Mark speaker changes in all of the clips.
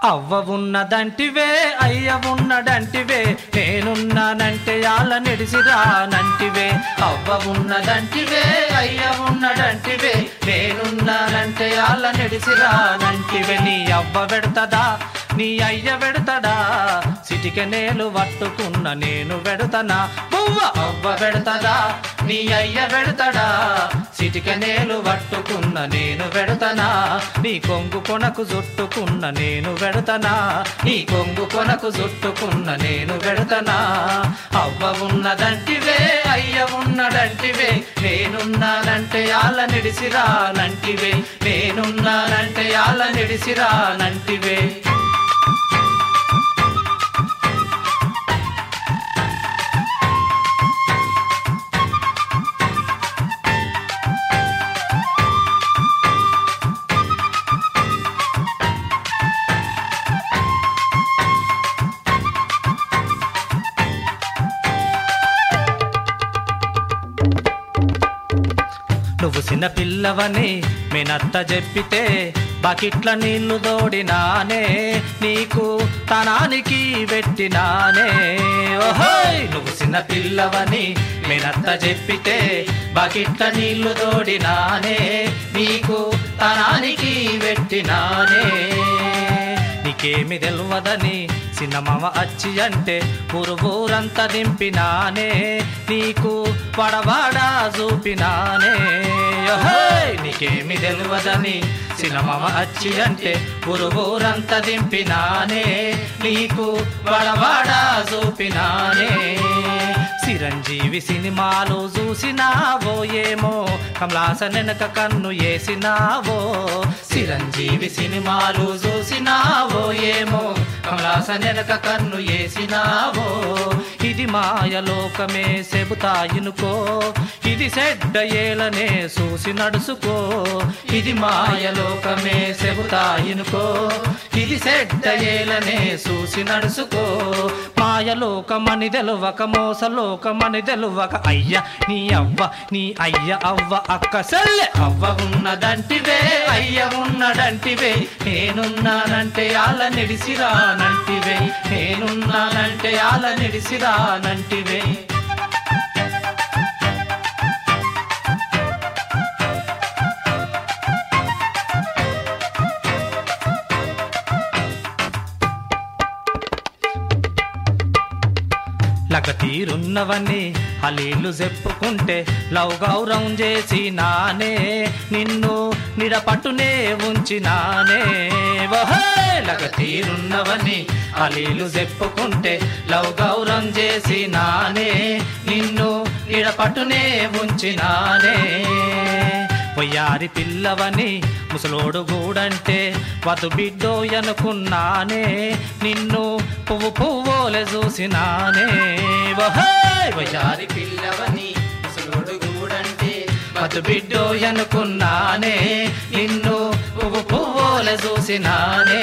Speaker 1: అవ్వ ఉన్నదంటివే అయ్య ఉన్నదంటివే నేనున్నానంటే యాళ్ళ నిడిసిరానంటివే అవ్వ ఉన్నదంటివే అయ్య ఉన్నదంటివే నేనున్నానంటే యాళ్ళ నిడిసిరానంటివే నీ అవ్వ పెడతదా నీ అయ్య పెడతడా సిటిక నేలు పట్టుకున్న నేను పెడతనా బువ్వ అవ్వ పెడతదా నీ అయ్య పెడతడా సిటిక నేలు పట్టుకున్న నేను పెడతనా నీ కొంగు కొనకు జుట్టుకున్న నేను పెడతనా నీ కొంగు కొనకు జుట్టుకున్న నేను పెడతనా అవ్వ ఉన్నదంటివే అయ్య ఉన్నదంటివే నేనున్నానంటే యాళ్ళ నిడిసిరానంటివే నేనున్నానంటే యాళ్ళ నిడిసిరానంటివే నువ్వు చిన్న పిల్లవని మేనత్త చెప్పితే బకెట్ల నీళ్లు దోడినానే నీకు తనానికి పెట్టినానే ఓహోయ్ నువ్వు చిన్న పిల్లవని మేనత్త చెప్పితే బకెట్ల నీళ్లు దోడినానే నీకు తనానికి పెట్టినానే నీకేమి తెలవదని చిన్నమామ అచ్చి అంటే ఊరు ఊరంతా దింపినానే నీకు పడవాడా చూపినానే ఓహోయ్! నీకేమి తెలవదని చిన్నమామ అచ్చి అంటే ఊరు ఊరంతా దింపినానే నీకు పడవాడా చూపినానే చిరంజీవి సినిమాలు చూసినావో ఏమో కమలాస వెనక కన్ను వేసినావో చిరంజీవి సినిమాలు చూసినావో ఏమో కమలాస వెనక కన్ను వేసినావో ఇది మాయలోకమే చెబుతాయినుకో ఇది సెడ్డ ఏలనే చూసి నడుచుకో ఇది మాయలోకమే చెబుతాయినుకో ఇది సెడ్డ ఏలనే చూసి నడుచుకో మాయలోకమని తెలవక మోసలోకమని తెలవక అయ్య నీ అవ్వ నీ అయ్య అవ్వ అక్క సెల్లె అవ్వ ఉన్నదంటివే అయ్య ఉన్నదంటివే నేనున్నానంటే ఆల నిడిసిరానంటివే నేనున్నానంటే ఆల నిడిసిరానంటివే లగ తీరున్నవన్నీ హలీలు చెప్పుకుంటే లవ్ గౌరవం చేసి నానే నిన్ను నిడపట్టునే ఉంచినానే ఓహే! లగ తీరున్నవన్నీ హలీలు చెప్పుకుంటే లవ్ గౌరవం చేసి నానే నిన్ను నిడపట్టునే ఉంచినానే పొయ్యారి పిల్లవని ముసలోడు గూడంటే వధు బిడ్డో అనుకున్నానే నిన్ను పువ్వు పువ్వులే చూసినానే వహోయ్! వయ్యారి పిల్లవని ముసలోడు గూడంటే వధు బిడ్డో అనుకున్నానే నిన్ను పువ్వు పువ్వులే చూసినానే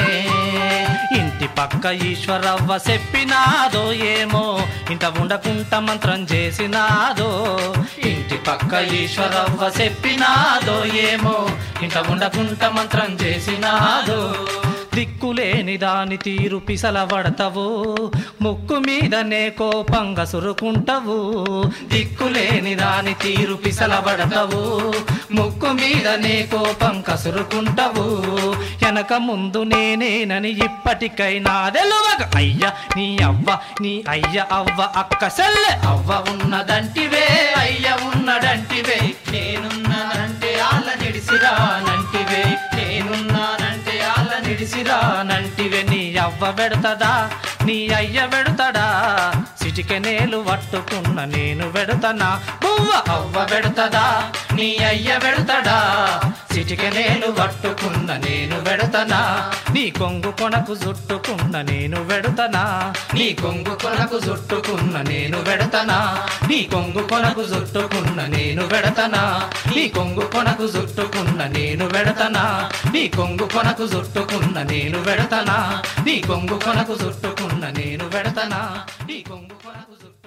Speaker 1: ఇంటి పక్క ఈశ్వరవ్వ చెప్పినాదో ఏమో ఇంట ఉండకుంట మంత్రం చేసినాదో ఇంటి పక్క ఈశ్వరవ్వ చెప్పినాదో ఏమో ఇంట ఉండకుంట మంత్రం చేసినాదో దిక్కులేని దాని తీరు పిసలబడతావు ముక్కు మీదనే కోపంగా సురుకుంటావు దిక్కులేని దాని తీరు పిసలబడతావు ముక్కు మీదనే కోపం కసురుకుంటావు వెనక ముందు నేనేనని ఇప్పటికైనా తెలువక అయ్య నీ అవ్వ నీ అయ్య అవ్వ అక్క సెల్లె అవ్వ ఉన్నదంటివే అయ్య ఉన్నదంటివే నేనున్నానంటే ఆల నిడిసిరానంటివే నేనున్నానంటే ఆల నిడిసిరానంటివే నీ అవ్వ పెడతదా నీ అయ్య పెడతడా సిటిక నేలు పట్టుకున్న నేను పెడతనా బువ్వ అవ్వ పెడతదా నీ అయ్య పెడతడా సిటిక నేలు పట్టుకున్న నేను పెడతనా నీ కొంగు కొనకు జుట్టుకున్న నేను పెడతనా నీ కొంగు కొనకు జుట్టుకున్న నేను పెడతనా నీ కొంగు కొనకు జుట్టుకున్న నేను పెడతనా నీ కొంగు కొనకు జుట్టుకున్న నేను పెడతనా నీ కొంగు కొనకు జుట్టుకున్న నేను పెడతనా నీ కొంగు కొనకు జుట్టుకున్న నేను పెడతనా నీ కొంగు కొనకు జుట్టు